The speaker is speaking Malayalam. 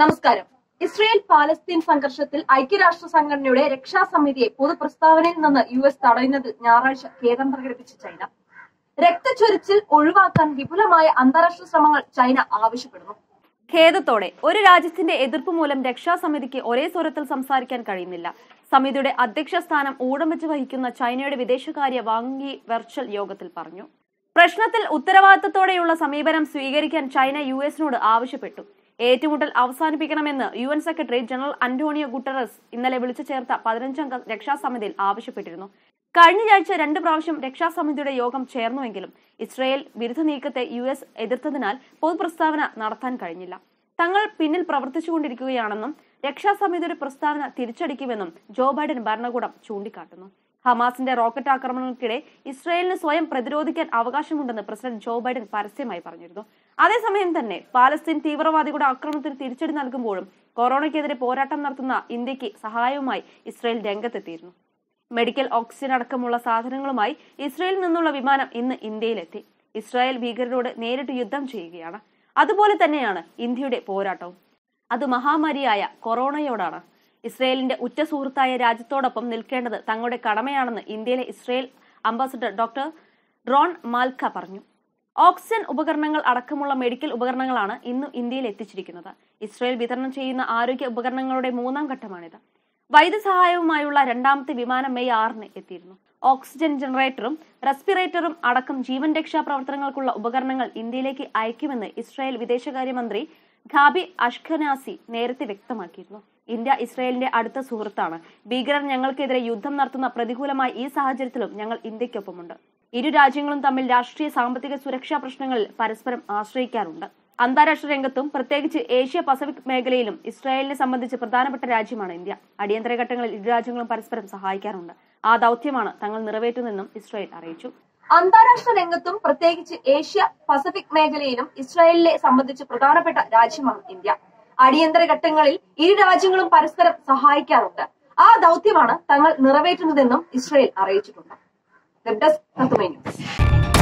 നമസ്കാരം ഇസ്രയേൽ പാലസ്തീൻ സംഘർഷത്തിൽ ഐക്യരാഷ്ട്ര സംഘടനയുടെ രക്ഷാസമിതിയെ പൊതുപ്രസ്താവനയിൽ നിന്ന് യു എസ് തടയുന്നതിൽ ഞായറാഴ്ച ഖേദം പ്രകടിപ്പിച്ച ചൈന രക്തച്ചൊരിച്ചിൽ ഒഴിവാക്കാൻ വിപുലമായ അന്താരാഷ്ട്ര ശ്രമങ്ങൾ ചൈന ആവശ്യപ്പെടുന്നു ഖേദത്തോടെ ഒരു രാജ്യത്തിന്റെ എതിർപ്പ് മൂലം രക്ഷാസമിതിക്ക് ഒരേ സ്വരത്തിൽ സംസാരിക്കാൻ കഴിയുന്നില്ല സമിതിയുടെ അധ്യക്ഷ സ്ഥാനം ഊടം വെച്ച് വഹിക്കുന്ന ചൈനയുടെ വിദേശകാര്യ വാങ്ങി വെർച്വൽ യോഗത്തിൽ പറഞ്ഞു പ്രശ്നത്തിൽ ഉത്തരവാദിത്തത്തോടെയുള്ള സമീപനം സ്വീകരിക്കാൻ ചൈന യു എസിനോട് ആവശ്യപ്പെട്ടു ഏറ്റുമുട്ടൽ അവസാനിപ്പിക്കണമെന്ന് U N secretary general Antonio Guterres ഇന്നലെ വിളിച്ചു ചേർത്ത പതിനഞ്ചംഗ രക്ഷാസമിതിയിൽ ആവശ്യപ്പെട്ടിരുന്നു കഴിഞ്ഞ ആഴ്ച രണ്ട് പ്രാവശ്യം രക്ഷാസമിതിയുടെ യോഗം ചേർന്നുവെങ്കിലും ഇസ്രയേൽ വിരുദ്ധ നീക്കത്തെ യു എസ് എതിർത്തതിനാൽ പൊതുപ്രസ്താവന നടത്താൻ കഴിഞ്ഞില്ല തങ്ങൾ പിന്നിൽ പ്രവർത്തിച്ചുകൊണ്ടിരിക്കുകയാണെന്നും രക്ഷാസമിതിയുടെ പ്രസ്താവന തിരിച്ചടിക്കുമെന്നും ജോ ബൈഡൻ ഭരണകൂടം ചൂണ്ടിക്കാട്ടുന്നു ഹമാസിന്റെ റോക്കറ്റ് ആക്രമണങ്ങൾക്കിടെ ഇസ്രയേലിന് സ്വയം പ്രതിരോധിക്കാൻ അവകാശമുണ്ടെന്ന് പ്രസിഡന്റ് ജോ ബൈഡൻ പരസ്യമായി പറഞ്ഞിരുന്നു അതേസമയം തന്നെ പാലസ്തീൻ തീവ്രവാദികളുടെ ആക്രമണത്തിന് തിരിച്ചടി നൽകുമ്പോഴും കൊറോണയ്ക്കെതിരെ പോരാട്ടം നടത്തുന്ന ഇന്ത്യക്ക് സഹായവുമായി ഇസ്രയേൽ രംഗത്തെത്തിയിരുന്നു മെഡിക്കൽ ഓക്സിജൻ അടക്കമുള്ള സാധനങ്ങളുമായി ഇസ്രയേലിൽ നിന്നുള്ള വിമാനം ഇന്ന് ഇന്ത്യയിലെത്തി ഇസ്രായേൽ ഭീകരരോട് നേരിട്ട് യുദ്ധം ചെയ്യുകയാണ് അതുപോലെ തന്നെയാണ് ഇന്ത്യയുടെ പോരാട്ടവും അത് മഹാമാരിയായ കൊറോണയോടാണ് ഇസ്രയേലിന്റെ ഉറ്റ സുഹൃത്തായ രാജ്യത്തോടൊപ്പം നിൽക്കേണ്ടത് തങ്ങളുടെ കടമയാണെന്ന് ഇന്ത്യയിലെ Israel ambassador doctor Ron Malka പറഞ്ഞു ഓക്സിജൻ ഉപകരണങ്ങൾ അടക്കമുള്ള മെഡിക്കൽ ഉപകരണങ്ങളാണ് ഇന്ന് ഇന്ത്യയിൽ എത്തിച്ചിരിക്കുന്നത് ഇസ്രയേൽ വിതരണം ചെയ്യുന്ന ആരോഗ്യ ഉപകരണങ്ങളുടെ മൂന്നാം ഘട്ടമാണിത് വൈദ്യസഹായവുമായുള്ള രണ്ടാമത്തെ വിമാനം മെയ് ആറിന് എത്തിയിരുന്നു ഓക്സിജൻ ജനറേറ്ററും റെസ്പിറേറ്ററും അടക്കം ജീവൻ രക്ഷാ പ്രവർത്തനങ്ങൾക്കുള്ള ഉപകരണങ്ങൾ ഇന്ത്യയിലേക്ക് അയക്കുമെന്ന് ഇസ്രായേൽ വിദേശകാര്യമന്ത്രി ഖാബി അഷ്ഖനാസി നേരത്തെ വ്യക്തമാക്കിയിരുന്നു ഇന്ത്യ ഇസ്രായേലിന്റെ അടുത്ത സുഹൃത്താണ് ഭീകരർ ഞങ്ങൾക്കെതിരെ യുദ്ധം നടത്തുന്ന പ്രതികൂലമായ ഈ സാഹചര്യത്തിലും ഞങ്ങൾ ഇന്ത്യക്കൊപ്പമുണ്ട് ഇരു രാജ്യങ്ങളും തമ്മിൽ രാഷ്ട്രീയ സാമ്പത്തിക സുരക്ഷാ പ്രശ്നങ്ങളിൽ പരസ്പരം ആശ്രയിക്കാറുണ്ട് അന്താരാഷ്ട്ര രംഗത്തും പ്രത്യേകിച്ച് ഏഷ്യ പസഫിക് മേഖലയിലും ഇസ്രായേലിനെ സംബന്ധിച്ച് പ്രധാനപ്പെട്ട രാജ്യമാണ് ഇന്ത്യ അടിയന്തര ഘട്ടങ്ങളിൽ ഇരു രാജ്യങ്ങളും പരസ്പരം സഹായിക്കാറുണ്ട് ആ ദൗത്യമാണ് തങ്ങൾ നിറവേറ്റുന്നതെന്നും ഇസ്രായേൽ അറിയിച്ചു അന്താരാഷ്ട്ര രംഗത്തും പ്രത്യേകിച്ച് ഏഷ്യ പസഫിക് മേഖലയിലും ഇസ്രായേലിനെ സംബന്ധിച്ച് പ്രധാനപ്പെട്ട രാജ്യമാണ് ഇന്ത്യ അടിയന്തര ഘട്ടങ്ങളിൽ ഇരു രാജ്യങ്ങളും പരസ്പരം സഹായിക്കാറുണ്ട് ആ ദൗത്യമാണ് തങ്ങൾ നിറവേറ്റുന്നതെന്നും ഇസ്രായേൽ അറിയിച്ചിട്ടുണ്ട് വെബ് ഡെസ്ക് തത്തുമൈ ന്യൂസ്